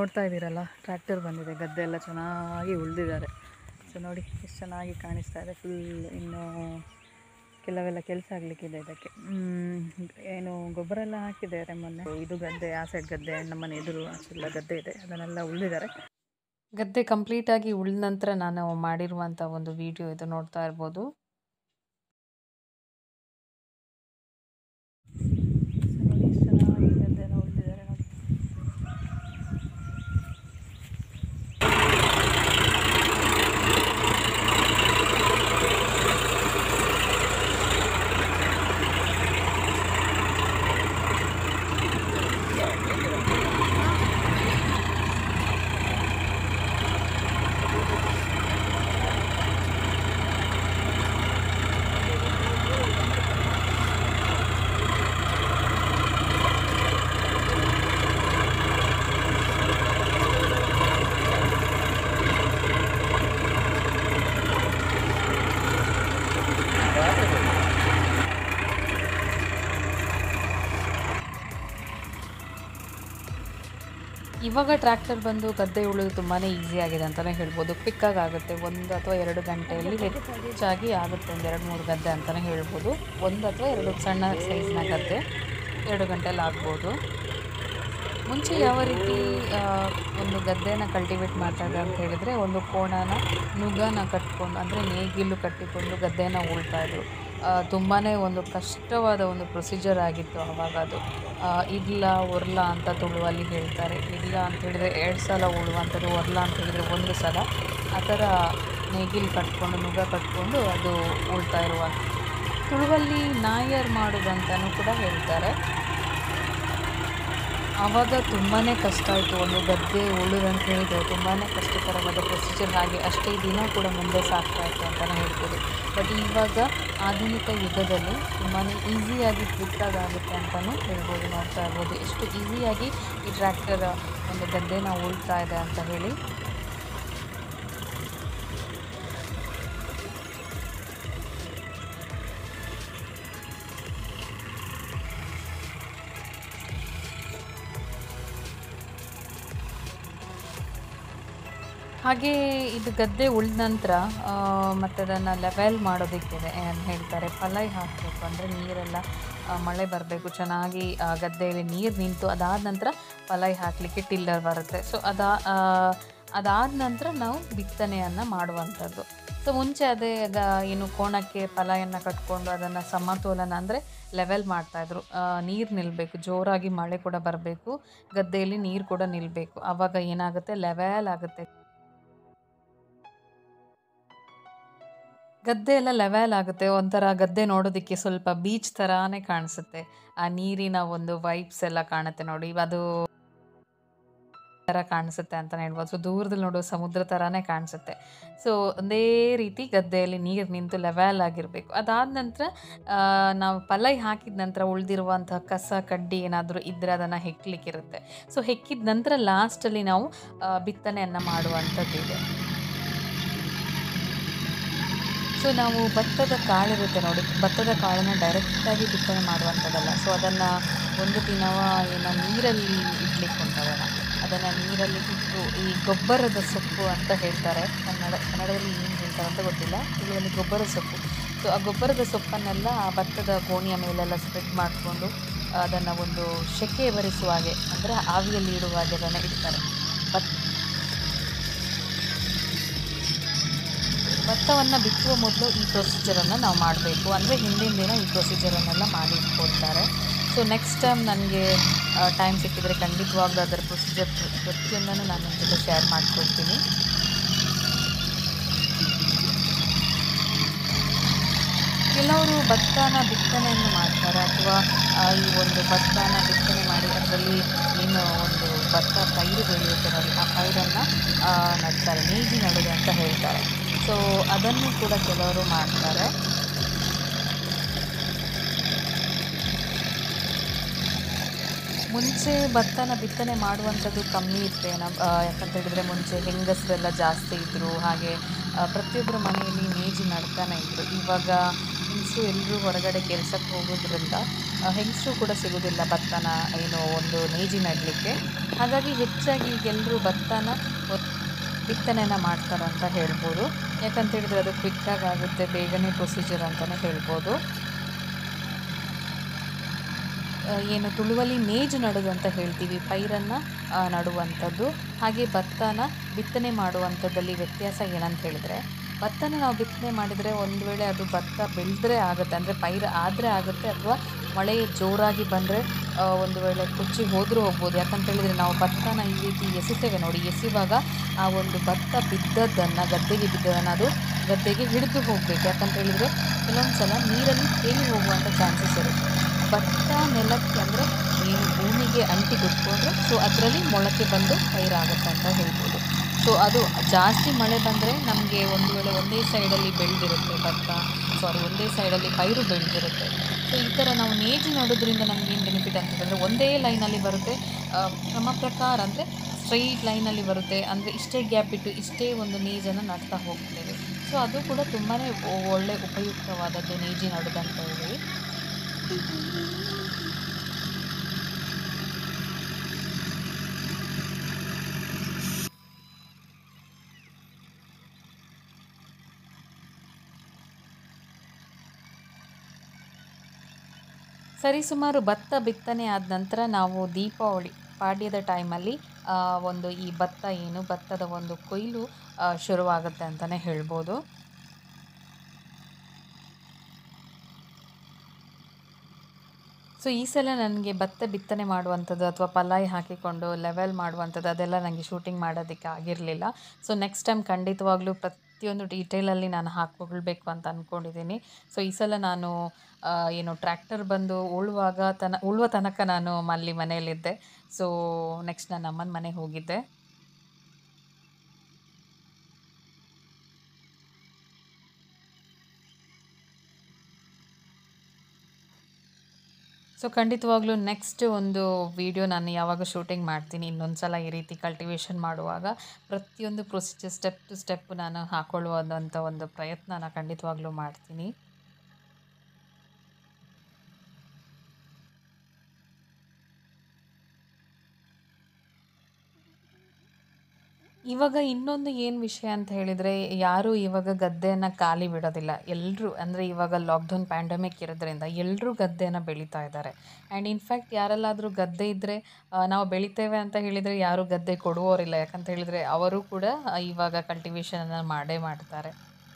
ನೋಡ್ತಾ ಇದ್ದೀರಲ್ಲ ಟ್ರ್ಯಾಕ್ಟರ್ ಬಂದಿದೆ ಗದ್ದೆ ಎಲ್ಲ ಚೆನ್ನಾಗಿ ಉಳಿದಿದ್ದಾರೆ ಸೊ ನೋಡಿ ಎಷ್ಟು ಚೆನ್ನಾಗಿ ಕಾಣಿಸ್ತಾ ಇದೆ ಫುಲ್ ಇನ್ನು ಕೆಲವೆಲ್ಲ ಕೆಲಸ ಆಗಲಿಕ್ಕಿದೆ ಇದಕ್ಕೆ ಹ್ಮ್, ಏನು ಗೊಬ್ಬರ ಎಲ್ಲ ಹಾಕಿದ್ದಾರೆ ಮೊನ್ನೆ ಇದು ಗದ್ದೆ ಆ ಸೈಡ್ ಗದ್ದೆ ನಮ್ಮನೆ ಎದುರು ಆಚೆಲ್ಲ ಗದ್ದೆ ಇದೆ ಅದನ್ನೆಲ್ಲ ಉಳಿದಿದ್ದಾರೆ ಗದ್ದೆ ಕಂಪ್ಲೀಟಾಗಿ ಉಳಿದ ನಂತರ ನಾನು ಮಾಡಿರುವಂಥ ಒಂದು ವಿಡಿಯೋ ಇದು ನೋಡ್ತಾ ಇರ್ಬೋದು ಸೊ ನೋಡಿ ಎಷ್ಟು ಚೆನ್ನಾಗಿ ಗದ್ದೆನ ಉಳಿದಿದ್ದಾರೆ ನೋಡಿ ಇವಾಗ ಟ್ರ್ಯಾಕ್ಟರ್ ಬಂದು ಗದ್ದೆ ಉಳಿದು ತುಂಬಾ ಈಸಿ ಆಗಿದೆ ಅಂತಲೇ ಹೇಳ್ಬೋದು ಕ್ವಿಕ್ಕಾಗಿ ಆಗುತ್ತೆ ಒಂದು ಅಥವಾ ಎರಡು ಗಂಟೆಯಲ್ಲಿ ಹೆಚ್ಚಾಗಿ ಆಗುತ್ತೆ ಒಂದು ಎರಡು ಮೂರು ಗದ್ದೆ ಅಂತಲೇ ಹೇಳ್ಬೋದು ಒಂದು ಅಥವಾ ಎರಡು ಸಣ್ಣ ಸೈಜ್ನ ಗದ್ದೆ ಎರಡು ಗಂಟೆಯಲ್ಲಿ ಆಗ್ಬೋದು ಮುಂಚೆ ಯಾವ ರೀತಿ ಆ, ಒಂದು ಗದ್ದೆನ ಕಲ್ಟಿವೇಟ್ ಮಾಡ್ತಾರೆ ಅಂತ ಹೇಳಿದರೆ ಒಂದು ಕೋಣನ ನುಗ್ಗನ ಕಟ್ಕೊಂಡು ಅಂದರೆ ನೇಗಿಲು ಕಟ್ಟಿಕೊಂಡು ಗದ್ದೆನ ಉಳ್ತಾಯಿದ್ರು ತುಂಬಾ ಒಂದು ಕಷ್ಟವಾದ ಒಂದು ಪ್ರೊಸೀಜರ್ ಆಗಿತ್ತು ಆವಾಗ ಅದು ಆ, ಇಡ್ಲ ಒರ್ಲ ಅಂತ ತುಳುವಲ್ಲಿ ಹೇಳ್ತಾರೆ ಇಡ್ಲ ಅಂತ ಹೇಳಿದರೆ ಎರಡು ಸಲ ಉಳುವಂಥದ್ದು ಒರ್ಲ ಅಂತ ಹೇಳಿದರೆ ಒಂದು ಸಲ ಆ ಥರ ನೇಗಿಲು ಕಟ್ಕೊಂಡು ನುಗ್ಗ ಕಟ್ಕೊಂಡು ಅದು ಉಳ್ತಾ ಇರುವ ತುಳುವಲ್ಲಿ ನಾಯರ್ ಮಾಡೋದಂತಲೂ ಕೂಡ ಹೇಳ್ತಾರೆ ಆವಾಗ ತುಂಬಾ ಕಷ್ಟ ಆಯಿತು ಒಂದು ಗದ್ದೆ ಉಳುದಂತ ಹೇಳಿದರೆ ತುಂಬಾ ಕಷ್ಟಕರವಾದ ಪ್ರೊಸೀಜರ್ ಹಾಗೆ ಅಷ್ಟೇ ದಿನ ಕೂಡ ಮುಂದೆ ಸಾಗ್ತಾ ಇತ್ತು ಅಂತಲೇ ಹೇಳ್ಬೋದು ಬಟ್ ಇವಾಗ ಆಧುನಿಕ ಯುಗದಲ್ಲಿ ತುಂಬಾ ಈಸಿಯಾಗಿ ಕ್ವಿಕ್ಕಾಗಿ ಆಗುತ್ತೆ ಅಂತಲೂ ಹೇಳ್ಬೋದು ನೋಡ್ತಾ ಇರ್ಬೋದು ಎಷ್ಟು ಈಸಿಯಾಗಿ ಈ ಟ್ರ್ಯಾಕ್ಟರ್ ಒಂದು ಗದ್ದೆನ ಉಳ್ತಾ ಇದೆ ಅಂತ ಹೇಳಿ ಹಾಗೆ ಇದು ಗದ್ದೆ ಉಳಿದ ನಂತರ ಮತ್ತು ಅದನ್ನು ಲೆವೆಲ್ ಮಾಡೋದಕ್ಕಿದೆ ಏನು ಹೇಳ್ತಾರೆ ಪಲೈ ಹಾಕಬೇಕು ಅಂದರೆ ನೀರೆಲ್ಲ ಆ, ಮಳೆ ಬರಬೇಕು ಚೆನ್ನಾಗಿ ಆ, ಗದ್ದೆಯಲ್ಲಿ ನೀರು ನಿಂತು ಅದಾದ ನಂತರ ಪಲೈ ಹಾಕಲಿಕ್ಕೆ ಟಿಲ್ಲರ್ ಬರುತ್ತೆ ಸೊ ಅದಾ ಅದಾದ ನಂತರ ನಾವು ಬಿತ್ತನೆಯನ್ನು ಮಾಡುವಂಥದ್ದು ಸೊ ಮುಂಚೆ ಅದೇ ಈಗ ಏನು ಕೋಣಕ್ಕೆ ಪಲಾಯನ್ನು ಕಟ್ಕೊಂಡು ಅದನ್ನು ಸಮತೋಲನ ಅಂದರೆ ಲೆವೆಲ್ ಮಾಡ್ತಾಯಿದ್ರು ನೀರು ನಿಲ್ಲಬೇಕು ಜೋರಾಗಿ ಮಳೆ ಕೂಡ ಬರಬೇಕು ಗದ್ದೆಯಲ್ಲಿ ನೀರು ಕೂಡ ನಿಲ್ಲಬೇಕು ಆವಾಗ ಏನಾಗುತ್ತೆ ಲೆವೆಲ್ ಆಗುತ್ತೆ ಗದ್ದೆ ಎಲ್ಲ ಲೆವೆಲ್ ಆಗುತ್ತೆ ಒಂಥರ ಗದ್ದೆ ನೋಡೋದಕ್ಕೆ ಸ್ವಲ್ಪ ಬೀಚ್ ಥರಾನೇ ಕಾಣಿಸುತ್ತೆ ಆ ನೀರಿನ ಒಂದು ವೈಬ್ಸ್ ಎಲ್ಲ ಕಾಣುತ್ತೆ ನೋಡಿ ಅದು ಥರ ಕಾಣಿಸುತ್ತೆ ಅಂತಲೇ ಹೇಳ್ಬೋದು ಸೊ ದೂರದಲ್ಲಿ ನೋಡೋ ಸಮುದ್ರ ಥರಾನೇ ಕಾಣಿಸುತ್ತೆ ಸೊ ಒಂದೇ ರೀತಿ ಗದ್ದೆಯಲ್ಲಿ ನೀರು ನಿಂತು ಲೆವೆಲ್ ಆಗಿರಬೇಕು ಅದಾದ ನಂತರ ಆ, ನಾವು ಪಲೈ ಹಾಕಿದ ನಂತರ ಉಳಿದಿರುವಂತಹ ಕಸ ಕಡ್ಡಿ ಏನಾದರೂ ಇದ್ದರೆ ಅದನ್ನು ಹೆಕ್ಲಿಕ್ಕಿರುತ್ತೆ ಸೊ ಹೆಕ್ಕಿದ ನಂತರ ಲಾಸ್ಟಲ್ಲಿ ನಾವು ಆ, ಬಿತ್ತನೆಯನ್ನು ಮಾಡುವಂಥದ್ದಿದೆ ಸೊ ನಾವು ಭತ್ತದ ಕಾಳಿರುತ್ತೆ ನೋಡಿ ಭತ್ತದ ಕಾಳನ್ನು ಡೈರೆಕ್ಟಾಗಿ ಬಿತ್ತನೆ ಮಾಡುವಂಥದ್ದಲ್ಲ ಸೊ ಅದನ್ನು ಒಂದು ದಿನವ ಏನೋ ನೀರಲ್ಲಿ ಇಡ್ಲಿಕ್ಕೆ ಉಂಟದನ್ನು ಅದನ್ನು ನೀರಲ್ಲಿ ಇಟ್ಟು ಈ ಗೊಬ್ಬರದ ಸೊಪ್ಪು ಅಂತ ಹೇಳ್ತಾರೆ ಕನ್ನಡ ಕನ್ನಡದಲ್ಲಿ ಏನು ಹೇಳ್ತಾರೆ ಅಂತ ಗೊತ್ತಿಲ್ಲ ತುಳುವಲ್ಲಿ ಗೊಬ್ಬರದ ಸೊಪ್ಪು ಸೊ ಆ ಗೊಬ್ಬರದ ಸೊಪ್ಪನ್ನೆಲ್ಲ ಆ ಭತ್ತದ ಗೋಣಿಯ ಮೇಲೆಲ್ಲ ಸ್ಪ್ರೆಡ್ ಮಾಡಿಕೊಂಡು ಅದನ್ನು ಒಂದು ಸೆಕೆ ಬರಿಸುವ ಹಾಗೆ ಅಂದರೆ ಆವಿಯಲ್ಲಿ ಇಡುವ ಹಾಗೆ ಅದನ್ನು ಇಡ್ತಾರೆ ಭತ್ತ ಭತ್ತವನ್ನು ಬಿತ್ತುವ ಮೊದಲು ಈ ಪ್ರೊಸೀಜರನ್ನು ನಾವು ಮಾಡಬೇಕು ಅಂದರೆ ಹಿಂದಿನ ದಿನ ಈ ಪ್ರೊಸೀಜರನ್ನೆಲ್ಲ ಮಾಡಿ ಇಟ್ಕೊಳ್ತಾರೆ ಸೊ ನೆಕ್ಸ್ಟ್ ಟೈಮ್ ನನಗೆ ಟೈಮ್ ಸಿಕ್ಕಿದರೆ ಖಂಡಿತವಾಗ್ಲೂ ಅದರ ಪ್ರೊಸೀಜರ್ ಪ್ರತಿಯೊಂದನ್ನು ನಾನು ನಿಮ್ಮ ಜೊತೆ ಶೇರ್ ಮಾಡ್ಕೊಳ್ತೀನಿ ಕೆಲವರು ಭತ್ತನ ಬಿತ್ತನೆಯನ್ನು ಮಾಡ್ತಾರೆ ಅಥವಾ ಆ, ಈ ಒಂದು ಭತ್ತನ ಬಿತ್ತನೆ ಮಾಡಿ ಅದರಲ್ಲಿ ಏನು ಒಂದು ಭತ್ತ ಪೈರು ಬೆಳೆಯುತ್ತೆ ನೋಡಿ ಆ ಪೈರನ್ನು ನಡ್ತಾರೆ ನೇಜಿ ನಡುಗೆ ಅಂತ ಹೇಳ್ತಾರೆ ಸೊ ಅದನ್ನು ಕೂಡ ಕೆಲವರು ಮಾಡ್ತಾರೆ ಮುಂಚೆ ಭತ್ತನ ಬಿತ್ತನೆ ಮಾಡುವಂಥದ್ದು ಕಮ್ಮಿ ಇತ್ತು ನಮ್ಮ ಯಾಕಂತ ಹೇಳಿದರೆ ಮುಂಚೆ ಹೆಂಗಸರೆಲ್ಲ ಜಾಸ್ತಿ ಇದ್ದರು ಹಾಗೆ ಆ, ಪ್ರತಿಯೊಬ್ಬರ ಮನೆಯಲ್ಲಿ ನೇಜಿ ನಡ್ತಾನೆ ಇದ್ದರು ಇವಾಗ ಮೀನ್ಸ್ ಲೇಡೀಸು ಎಲ್ಲರೂ ಹೊರಗಡೆ ಕೆಲಸಕ್ಕೆ ಹೋಗೋದ್ರಿಂದ ಹೆಂಗಸರು ಕೂಡ ಸಿಗೋದಿಲ್ಲ ಭತ್ತನ ಏನು ಒಂದು ನೇಜಿ ನೆಡಲಿಕ್ಕೆ ಹಾಗಾಗಿ ಹೆಚ್ಚಾಗಿ ಈಗೆಲ್ಲರೂ ಭತ್ತನ ಒತ್- ಬಿತ್ತನೆನ ಮಾಡ್ತಾರಂತ ಹೇಳ್ಬೋದು ಯಾಕಂತ ಹೇಳಿದ್ರೆ ಅದು ಕ್ವಿಕ್ಕಾಗಿ ಆಗುತ್ತೆ ಬೇಗನೆ ಪ್ರೊಸೀಜರ್ ಅಂತಲೇ ಹೇಳ್ಬೋದು ಆ, ಏನು ತುಳುವಲ್ಲಿ ನೇಜು ನಡೋದು ಅಂತ ಹೇಳ್ತೀವಿ ಪೈರನ್ನು ನಡುವಂಥದ್ದು ಹಾಗೆ ಭತ್ತನ ಬಿತ್ತನೆ ಮಾಡುವಂಥದ್ದಲ್ಲಿ ವ್ಯತ್ಯಾಸ ಏನಂತ ಹೇಳಿದ್ರೆ ಭತ್ತನ ನಾವು ಬಿತ್ತನೆ ಮಾಡಿದರೆ ಒಂದು ವೇಳೆ ಅದು ಭತ್ತ ಬೆಳೆದ್ರೆ ಆಗುತ್ತೆ ಅಂದರೆ ಪೈರ ಆದರೆ ಆಗುತ್ತೆ ಅಥವಾ ಮಳೆ ಜೋರಾಗಿ ಬಂದರೆ ಒಂದು ವೇಳೆ ಕೊಚ್ಚಿ ಹೋದರೂ ಹೋಗ್ಬೋದು ಯಾಕಂತ ಹೇಳಿದರೆ ನಾವು ಭತ್ತನ ಈ ರೀತಿ ಎಸಿತೇವೆ ನೋಡಿ ಎಸಿವಾಗ ಆ ಒಂದು ಭತ್ತ ಬಿದ್ದದ್ದನ್ನು ಗದ್ದೆಗೆ ಬಿದ್ದದನ್ನು ಅದು ಗದ್ದೆಗೆ ಹಿಡಿದು ಹೋಗಬೇಕು ಯಾಕಂತ ಹೇಳಿದರೆ ಕೆಲವೊಂದು ಸಲ ನೀರಲ್ಲಿ ತೇಲಿ ಹೋಗುವಂಥ ಚಾನ್ಸಸ್ ಇರುತ್ತೆ ಭತ್ತ ನೆಲಕ್ಕೆ ಅಂದರೆ ಏನು ಭೂಮಿಗೆ ಅಂಟಿ ಕುತ್ಕೊಂಡ್ರೆ ಸೊ ಅದರಲ್ಲಿ ಮೊಳಕೆ ಬಂದು ಪೈರಾಗುತ್ತೆ ಅಂತ ಹೇಳ್ಬೋದು ಸೊ ಅದು ಜಾಸ್ತಿ ಮಳೆ ಬಂದರೆ ನಮಗೆ ಒಂದು ವೇಳೆ ಒಂದೇ ಸೈಡಲ್ಲಿ ಬೆಳೆದಿರುತ್ತೆ ಭತ್ತ ಸಾರಿ ಒಂದೇ ಸೈಡಲ್ಲಿ ಪೈರು ಬೆಳೆದಿರುತ್ತೆ ಸೊ ಈ ಥರ ನಾವು ನೇಜು ನೋಡೋದ್ರಿಂದ ನಮ್ಗೆ ಏನು ಬೆನಿಫಿಟ್ ಅಂತ ಹೇಳಿದ್ರೆ ಒಂದೇ ಲೈನಲ್ಲಿ ಬರುತ್ತೆ ಆ, ಕ್ರಮ ಪ್ರಕಾರ ಅಂದರೆ ಸ್ಟ್ರೈಟ್ ಲೈನಲ್ಲಿ ಬರುತ್ತೆ ಅಂದರೆ ಇಷ್ಟೇ ಗ್ಯಾಪ್ ಬಿಟ್ಟು ಇಷ್ಟೇ ಒಂದು ನೇಜನ್ನು ನಡ್ತಾ ಹೋಗ್ತೇವೆ ಸೊ ಅದು ಕೂಡ ತುಂಬಾ ಒಳ್ಳೆ ಉಪಯುಕ್ತವಾದದ್ದು ನೇಜಿ ನಡೋದಂತ ಹೇಳಿ ಸರಿಸುಮಾರು ಭತ್ತ ಬಿತ್ತನೆ ಆದ ನಂತರ ನಾವು ದೀಪಾವಳಿ ಪಾಡ್ಯದ ಟೈಮಲ್ಲಿ ಆ, ಒಂದು ಈ ಭತ್ತ ಏನು ಭತ್ತದ ಒಂದು ಕೊಯ್ಲು ಆ, ಶುರುವಾಗುತ್ತೆ ಅಂತಲೇ ಹೇಳ್ಬೋದು ಸೊ ಈ ಸಲ ನನಗೆ ಭತ್ತ ಬಿತ್ತನೆ ಮಾಡುವಂಥದ್ದು ಅಥವಾ ಪಲಾಯಿ ಹಾಕಿಕೊಂಡು ಲೆವೆಲ್ ಮಾಡುವಂಥದ್ದು ಅದೆಲ್ಲ ನನಗೆ ಶೂಟಿಂಗ್ ಮಾಡೋದಕ್ಕೆ ಆಗಿರಲಿಲ್ಲ ಸೊ ನೆಕ್ಸ್ಟ್ ಟೈಮ್ ಖಂಡಿತವಾಗ್ಲೂ ಪ್ರತಿಯೊಂದು ಡೀಟೇಲಲ್ಲಿ ನಾನು ಹಾಕ್ಕೊಳ್ಬೇಕು ಅಂತ ಅಂದ್ಕೊಂಡಿದ್ದೀನಿ ಸೊ ಈ ಸಲ ನಾನು ಆ, ಏನು ಟ್ರ್ಯಾಕ್ಟರ್ ಬಂದು ಉಳುವಾಗ ತನ ಉಳುವ ತನಕ ನಾನು ಅಲ್ಲಿ ಮನೆಯಲ್ಲಿದ್ದೆ ಸೊ ನೆಕ್ಸ್ಟ್ ನಾನು ಅಮ್ಮನ ಮನೆಗೆ ಹೋಗಿದ್ದೆ ಸೊ ಖಂಡಿತವಾಗ್ಲೂ ನೆಕ್ಸ್ಟ್ ಒಂದು ವಿಡಿಯೋ ನಾನು ಯಾವಾಗ ಶೂಟಿಂಗ್ ಮಾಡ್ತೀನಿ ಇನ್ನೊಂದು ಸಲ ಈ ರೀತಿ ಕಲ್ಟಿವೇಷನ್ ಮಾಡುವಾಗ ಪ್ರತಿಯೊಂದು ಪ್ರೊಸೀಜರ್ ಸ್ಟೆಪ್ ಟು ಸ್ಟೆಪ್ ನಾನು ಹಾಕೊಳ್ಳುವಂಥ ಒಂದು ಪ್ರಯತ್ನನ ಖಂಡಿತವಾಗ್ಲೂ ಮಾಡ್ತೀನಿ ಇವಾಗ ಇನ್ನೊಂದು ಏನು ವಿಷಯ ಅಂತ ಹೇಳಿದರೆ ಯಾರೂ ಇವಾಗ ಗದ್ದೆಯನ್ನು ಖಾಲಿ ಬಿಡೋದಿಲ್ಲ ಎಲ್ಲರೂ ಅಂದರೆ ಇವಾಗ ಲಾಕ್ಡೌನ್ ಪ್ಯಾಂಡಮಿಕ್ ಇರೋದ್ರಿಂದ ಎಲ್ಲರೂ ಗದ್ದೆನ ಬೆಳೀತಾ ಇದ್ದಾರೆ ಆ್ಯಂಡ್ ಇನ್ಫ್ಯಾಕ್ಟ್ ಯಾರೆಲ್ಲಾದರೂ ಗದ್ದೆ ಇದ್ದರೆ ನಾವು ಬೆಳಿತೇವೆ ಅಂತ ಹೇಳಿದರೆ ಯಾರೂ ಗದ್ದೆ ಕೊಡುವವರಿಲ್ಲ ಯಾಕಂತ ಹೇಳಿದರೆ ಅವರು ಕೂಡ ಆ, ಇವಾಗ ಕಲ್ಟಿವೇಷನನ್ನು ಮಾಡೇ ಮಾಡ್ತಾರೆ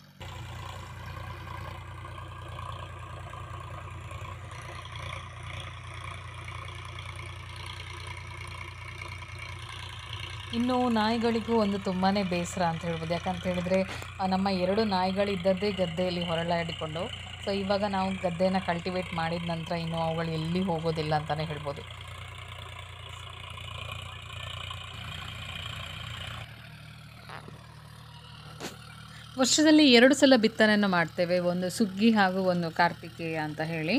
ಇನ್ನು ನಾಯಿಗಳಿಗೂ ಒಂದು ತುಂಬಾ ಬೇಸರ ಅಂತ ಹೇಳ್ಬೋದು ಯಾಕಂತ ಹೇಳಿದರೆ ಆ, ನಮ್ಮ ಎರಡು ನಾಯಿಗಳಿದ್ದದ್ದೇ ಗದ್ದೆಯಲ್ಲಿ ಹೊರಳಾಡಿಕೊಂಡು ಸೊ ಇವಾಗ ನಾವು ಗದ್ದೆನ ಕಲ್ಟಿವೇಟ್ ಮಾಡಿದ ನಂತರ ಇನ್ನು ಅವುಗಳು ಎಲ್ಲಿ ಹೋಗೋದಿಲ್ಲ ಅಂತಲೇ ಹೇಳ್ಬೋದು ವರ್ಷದಲ್ಲಿ ಎರಡು ಸಲ ಬಿತ್ತನೆಯನ್ನು ಮಾಡ್ತೇವೆ ಒಂದು ಸುಗ್ಗಿ ಹಾಗೂ ಒಂದು ಕಾರ್ತಿಕೇಯ ಅಂತ ಹೇಳಿ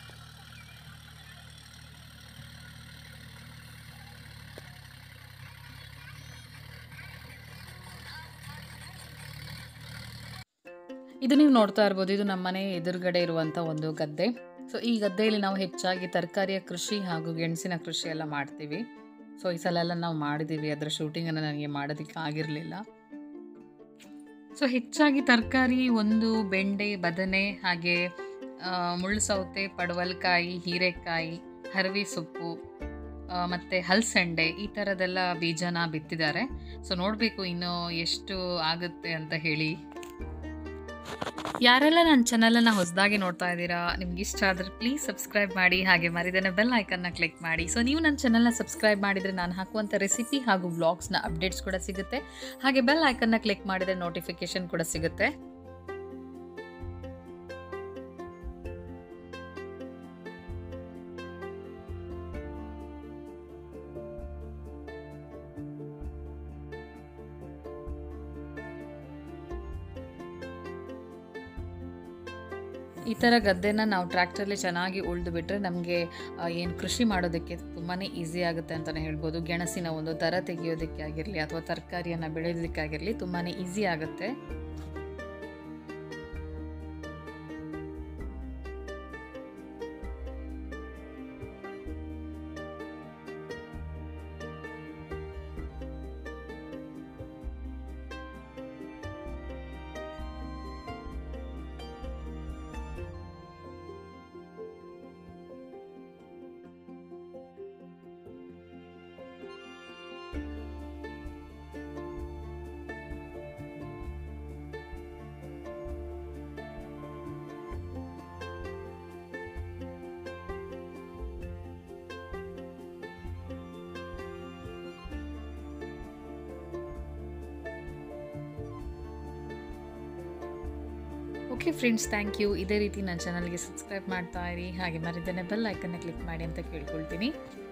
ಇದು ನೀವು ನೋಡ್ತಾ ಇರ್ಬೋದು ಇದು ನಮ್ಮ ಮನೆ ಎದುರುಗಡೆ ಇರುವಂಥ ಒಂದು ಗದ್ದೆ ಸೊ ಈ ಗದ್ದೆಯಲ್ಲಿ ನಾವು ಹೆಚ್ಚಾಗಿ ತರಕಾರಿಯ ಕೃಷಿ ಹಾಗೂ ಗೆಣಸಿನ ಕೃಷಿ ಎಲ್ಲ ಮಾಡ್ತೀವಿ ಸೊ ಈ ಸಲ ಎಲ್ಲ ನಾವು ಮಾಡಿದ್ದೀವಿ ಅದರ ಶೂಟಿಂಗನ್ನು ನನಗೆ ಮಾಡೋದಕ್ಕೆ ಆಗಿರಲಿಲ್ಲ ಸೊ ಹೆಚ್ಚಾಗಿ ತರಕಾರಿ ಒಂದು ಬೆಂಡೆ ಬದನೆ ಹಾಗೆ ಆ, ಮುಳ್ಳು ಸೌತೆ ಪಡವಲಕಾಯಿ ಹೀರೆಕಾಯಿ ಹರವಿ ಸೊಪ್ಪು ಆ, ಮತ್ತೆ ಹಲಸಂಡೆ ಈ ಥರದ್ದೆಲ್ಲ ಬೀಜನ ಬಿತ್ತಿದ್ದಾರೆ ಸೊ ನೋಡಬೇಕು ಇನ್ನು ಎಷ್ಟು ಆಗುತ್ತೆ ಅಂತ ಹೇಳಿ ಯಾರೆಲ್ಲ ನನ್ನ ಚಾನಲನ್ನು ಹೊಸದಾಗಿ ನೋಡ್ತಾ ಇದ್ದೀರಾ ನಿಮ್ಗೆ ಇಷ್ಟ ಆದರೆ ಪ್ಲೀಸ್ ಸಬ್ಸ್ಕ್ರೈಬ್ ಮಾಡಿ ಹಾಗೆ ಮರಿದೇನೆ ಬೆಲ್ ಐಕನ್ನ ಕ್ಲಿಕ್ ಮಾಡಿ ಸೊ ನೀವು ನನ್ನ ಚಾನಲ್ನ ಸಬ್ಸ್ಕ್ರೈಬ್ ಮಾಡಿದರೆ ನಾನು ಹಾಕುವಂಥ ರೆಸಿಪಿ ಹಾಗೂ ಬ್ಲಾಗ್ಸ್ನ ಅಪ್ಡೇಟ್ಸ್ ಕೂಡ ಸಿಗುತ್ತೆ ಹಾಗೆ ಬೆಲ್ ಐಕನ್ನ ಕ್ಲಿಕ್ ಮಾಡಿದರೆ ನೋಟಿಫಿಕೇಶನ್ ಕೂಡ ಸಿಗುತ್ತೆ ಈ ಥರ ಗದ್ದೆನ ನಾವು ಟ್ರ್ಯಾಕ್ಟರ್ಲಿ ಚೆನ್ನಾಗಿ ಉಳಿದು ಬಿಟ್ಟರೆ ನಮಗೆ ಏನು ಕೃಷಿ ಮಾಡೋದಕ್ಕೆ ತುಂಬಾ ಈಸಿ ಆಗುತ್ತೆ ಅಂತಲೇ ಹೇಳ್ಬೋದು ಗೆಣಸಿನ ಒಂದು ದರ ತೆಗೆಯೋದಕ್ಕೆ ಆಗಿರಲಿ ಅಥವಾ ತರಕಾರಿಯನ್ನು ಬೆಳೆಯೋದಕ್ಕಾಗಿರಲಿ ತುಂಬಾ ಈಸಿ ಆಗುತ್ತೆ ಓಕೆ ಫ್ರೆಂಡ್ಸ್ ಥ್ಯಾಂಕ್ ಯು ಇದೇ ರೀತಿ ನನ್ನ ಚಾನಲ್ಗೆ ಸಬ್ಸ್ಕ್ರೈಬ್ ಮಾಡ್ತಾ ಇರಿ ಹಾಗೆ ಮರಿದೇನೆ ಬೆಲ್ ಐಕನ್ನ ಕ್ಲಿಕ್ ಮಾಡಿ ಅಂತ ಕೇಳ್ಕೊಳ್ತೀನಿ